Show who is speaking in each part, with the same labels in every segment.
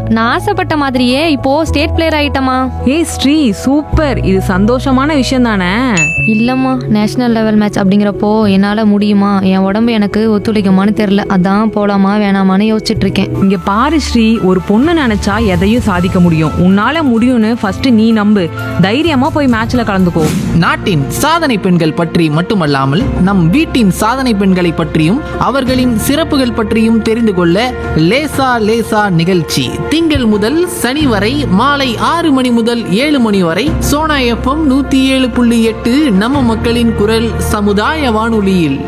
Speaker 1: நான் ஆசைப்பட்ட மாதிரியே இப்போ ஸ்டேட் பிளேயர் ஆயிட்டமா
Speaker 2: ஏய் ஸ்ரீ சூப்பர் இது சந்தோஷமான விஷயம் தானே
Speaker 1: இல்லம்மா நேஷனல் லெவல் மேட்ச் அப்படிங்கிறப்போ என்னால முடியுமா என் உடம்பு எனக்கு ஒத்துழைக்குமான்னு தெரியல அதான் போலாமா வேணாமான்னு யோசிச்சுட்டு இருக்கேன்
Speaker 2: இங்க பாரு ஸ்ரீ ஒரு பொண்ணு நினைச்சா எதையும் சாதிக்க முடியும் உன்னால முடியும்னு ஃபர்ஸ்ட் நீ நம்பு தைரியமா போய் மேட்ச்ல கலந்துக்கோ
Speaker 3: நாட்டின் சாதனை பெண்கள் பற்றி மட்டுமல்லாமல் நம் வீட்டின் சாதனை பெண்களை பற்றியும் அவர்களின் சிறப்புகள் பற்றியும் தெரிந்து கொள்ள லேசா லேசா நிகழ்ச்சி திங்கள் முதல் சனி வரை மாலை ஆறு மணி முதல் ஏழு மணி வரை சோனா எஃப்எம் நூத்தி ஏழு புள்ளி எட்டு நம்ம மக்களின் குரல் சமுதாய வானொலியில்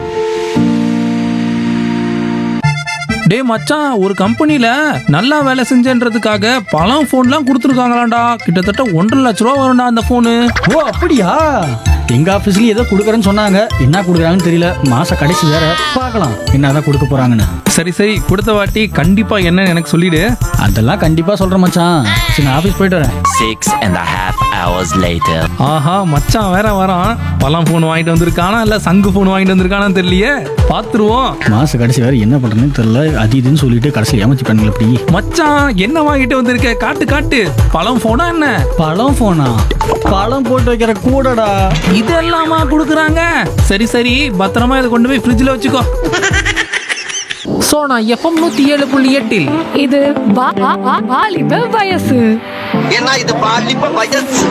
Speaker 4: டேய் மச்சான் ஒரு கம்பெனில நல்லா வேலை செஞ்சேன்றதுக்காக பழம் ஃபோன்லாம் கொடுத்துருக்காங்களாண்டா கிட்டத்தட்ட ஒன்றரை லட்ச ரூபா வரும்டா அந்த ஃபோனு
Speaker 5: ஓ அப்படியா எங்க ஆபீஸ்லயும் ஏதோ கொடுக்குறேன்னு சொன்னாங்க என்ன கொடுக்குறாங்கன்னு தெரியல மாச கடைசி வேற பார்க்கலாம் என்னதான் கொடுக்க போறாங்கன்னு
Speaker 4: சரி சரி கொடுத்த வாட்டி கண்டிப்பா என்னன்னு எனக்கு சொல்லிடு
Speaker 5: அதெல்லாம் கண்டிப்பா சொல்றேன் மச்சான் சரி நான் ஆபீஸ் போயிட்டு வரேன்
Speaker 6: Six and a half hours later.
Speaker 4: ஆஹா மச்சான் வேற வரான் பழம் ஃபோன் வாங்கிட்டு வந்திருக்கானா இல்ல சங்கு ஃபோன் வாங்கிட்டு வந்திருக்கானான்னு தெரியலையே பாத்துருவோம்
Speaker 5: மாச கடைசி வேற என்ன பண்றதுன்னு தெரியல அது இதுன்னு சொல்லிட்டு கடைசியில் ஏமாத்தி பண்ணல இப்படி
Speaker 4: மச்சான் என்ன வாங்கிட்டு வந்திருக்க காட்டு காட்டு பழம் ஃபோனா என்ன
Speaker 5: பழம் போனா பழம் போட்டு வைக்கிற கூடடா
Speaker 4: இதெல்லாமா கொடுக்குறாங்க சரி சரி பத்திரமா இதை கொண்டு போய் ஃப்ரிட்ஜில் வச்சுக்கோ
Speaker 3: சோனா எஃப்எம் நூத்தி ஏழு புள்ளி எட்டில்
Speaker 7: இது வா- வா- வா- வாலிப வயசு
Speaker 8: ஏன்னா இது பாலிப்ப வயசு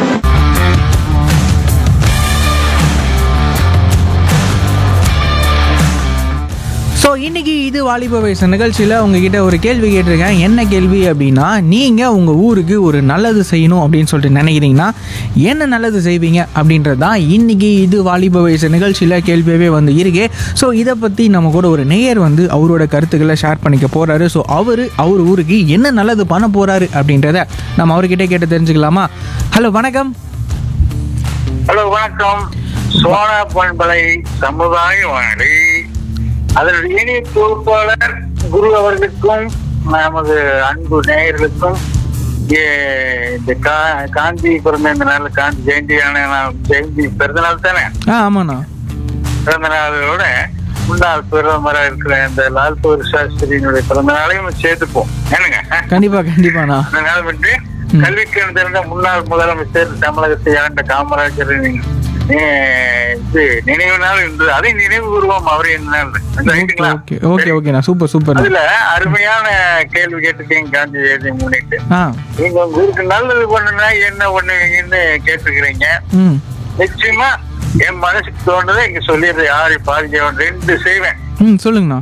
Speaker 9: ஸோ இன்னைக்கு இது வாலிப வயசு நிகழ்ச்சியில் உங்ககிட்ட ஒரு கேள்வி கேட்டிருக்கேன் என்ன கேள்வி அப்படின்னா நீங்கள் உங்கள் ஊருக்கு ஒரு நல்லது செய்யணும் அப்படின்னு சொல்லிட்டு நினைக்கிறீங்கன்னா என்ன நல்லது செய்வீங்க அப்படின்றது தான் இன்னைக்கு இது வாலிப வயசு நிகழ்ச்சியில் கேள்வியாகவே வந்து இருக்கு ஸோ இதை பற்றி நம்ம கூட ஒரு நேயர் வந்து அவரோட கருத்துக்களை ஷேர் பண்ணிக்க போகிறாரு ஸோ அவர் அவர் ஊருக்கு என்ன நல்லது பண்ண போகிறாரு அப்படின்றத நம்ம அவர்கிட்ட கேட்டு தெரிஞ்சுக்கலாமா ஹலோ வணக்கம்
Speaker 10: ஹலோ வணக்கம் சோனா பண்பலை சமுதாய வானொலி அதனுடைய இணைய பொறுப்பாளர் குரு அவர்களுக்கும் நமது அன்பு நேயர்களுக்கும் இங்கே இந்த கா- காந்தி பிறந்த இந்த நாள் காந்தி ஜெயந்தியான நாள் ஜெயந்தி பிறந்த நாள் தானே
Speaker 9: ஆ ஆமாண்ணா
Speaker 10: பிறந்த நாளோட முன்னாள் பிரதமராக இருக்கிற இந்த லால் பகதூர் சாஸ்திரியினுடைய பிறந்த நாளையும் சேர்த்துப்போம் என்னங்க
Speaker 9: கண்டிப்பாக கண்டிப்பாண்ணா
Speaker 10: அந்த நாள் வந்து கல்விக்கு திறந்த முன்னாள் முதலமைச்சர் தமிழகத்தை ஆண்ட காமராஜரின் அஹ், இது நினைவு நாள் இன்று அதை நினைவு கூறுவோம் அவரின் நாள் ரைட்டுங்களா?
Speaker 9: ஓகே ஓகே ஓகேண்ணா சூப்பர் சூப்பர்ண்ணா
Speaker 10: அதுல அருமையான கேள்வி கேட்டுட்டீங்க காந்தி ஜெயந்தி முன்னிட்டு
Speaker 9: ஆ
Speaker 10: நீங்க உங்க ஊருக்கு நல்லது பண்ணுனா என்ன பண்ணுவீங்கன்னு கேட்டுக்கிறீங்க
Speaker 9: ம்
Speaker 10: நிச்சயமா என் மனசுக்கு தோணுதை இங்க சொல்லிடுறேன் யாரை பாதிக்க ரெண்டு செய்வேன்
Speaker 9: ம் சொல்லுங்கண்ணா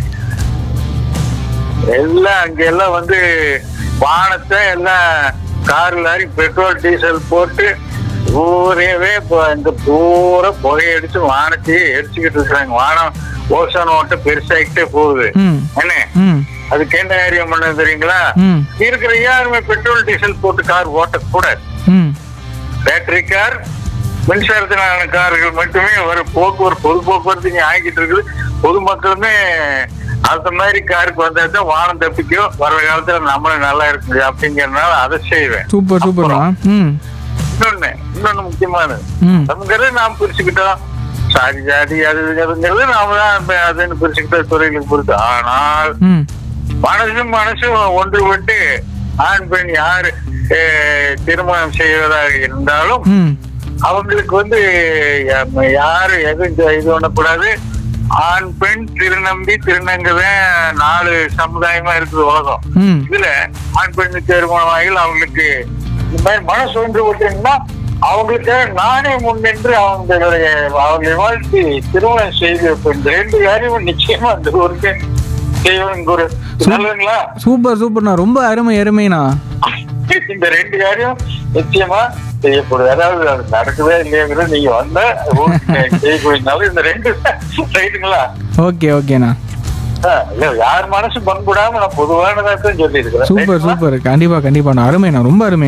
Speaker 10: எல்லாம் அங்க எல்லாம் வந்து வானத்தை எல்லாம் கார் லாரி பெட்ரோல் டீசல் போட்டு ஊரேவே இப்போ இந்த பூரா புகையடிச்சு வானத்தையே எரிச்சுக்கிட்டு இருக்காங்க வானம் ஓசோன் ஓட்டம் பெருசாகிட்டே போகுது
Speaker 9: ம்
Speaker 10: என்ன
Speaker 9: ம்
Speaker 10: அதுக்கு என்ன ஏரியா பண்ணது தெரியுங்களா
Speaker 9: ம்
Speaker 10: இருக்கிற யாருமே பெட்ரோல் டீசல் போட்டு கார் ஓட்டக்கூடாது
Speaker 9: ம்
Speaker 10: பேட்டரி கார் மின்சாரத்தினான கார்கள் மட்டுமே ஒரு போக்குவரத்து பொது போக்குவரத்து இங்க ஆகிட்டு இருக்குது பொதுமக்களுமே அந்த மாதிரி காருக்கு வந்தா தான் வானம் தப்பிக்கும் வர காலத்துல நம்மளும் நல்லா இருக்கு அப்படிங்கறதுனால அதை செய்வேன்
Speaker 9: சூப்பர் சூப்பர்ண்ணா ம்
Speaker 10: இன்னொன்னு இன்னொன்னு முக்கியமானது
Speaker 9: ம்
Speaker 10: நமங்கிறது நாம் பிரிச்சுக்கிட்டோம் சாதி ஜாதி அது இதுங்கிறது நாம தான் இப்ப அதுன்னு பிரிச்சுக்கிட்ட துறைகளுக்கு பொறுத்து ஆனால்
Speaker 9: ம்
Speaker 10: மனசும் மனசும் ஒன்றுபட்டு ஆண் பெண் யாரு அஹ், திருமணம் செய்வதாக இருந்தாலும்
Speaker 9: ம்
Speaker 10: அவங்களுக்கு வந்து யா- யாரு எதுவும் இது- இது பண்ணக்கூடாது ஆண் பெண் திருநம்பி திருநங்கதான் நாலு சமுதாயமா இருக்குது உலகம்
Speaker 9: ம்
Speaker 10: இதுல ஆண் பெண் திருமணமாகில் அவங்களுக்கு இந்த மாதிரி மனசு ஒன்று விட்டீங்கன்னா அவங்களுக்கு நானே முன்னின்று அவங்களுடைய அவங்களை வாழ்த்தி திருமணம் செய்து வைப்பேன். இந்த ரெண்டு காரியமும் நிச்சயமா அந்த ஊருக்கு செய்வேன் குரு நல்லதுங்களா
Speaker 9: சூப்பர் சூப்பர்ண்ணா ரொம்ப அருமை அருமைண்ணா
Speaker 10: இந்த ரெண்டு காரியம் நிச்சயமா செய்யப்படுது அதாவது அது நடக்கவே இல்லையாங்கிறது நீங்க வந்த ஊருக்கு செய்யக்கூடியனால இந்த ரெண்டு ரைட்டுங்களா
Speaker 9: ஓகே ஓகேண்ணா
Speaker 10: ஆ, இல்ல யார் மனசு பண்புடாம நான் பொதுவானதான் சொல்லி இருக்கிறேன்
Speaker 9: சூப்பர் சூப்பர் கண்டிப்பா கண்டிப்பாண்ணா அருமைண்ணா ரொம்ப அருமை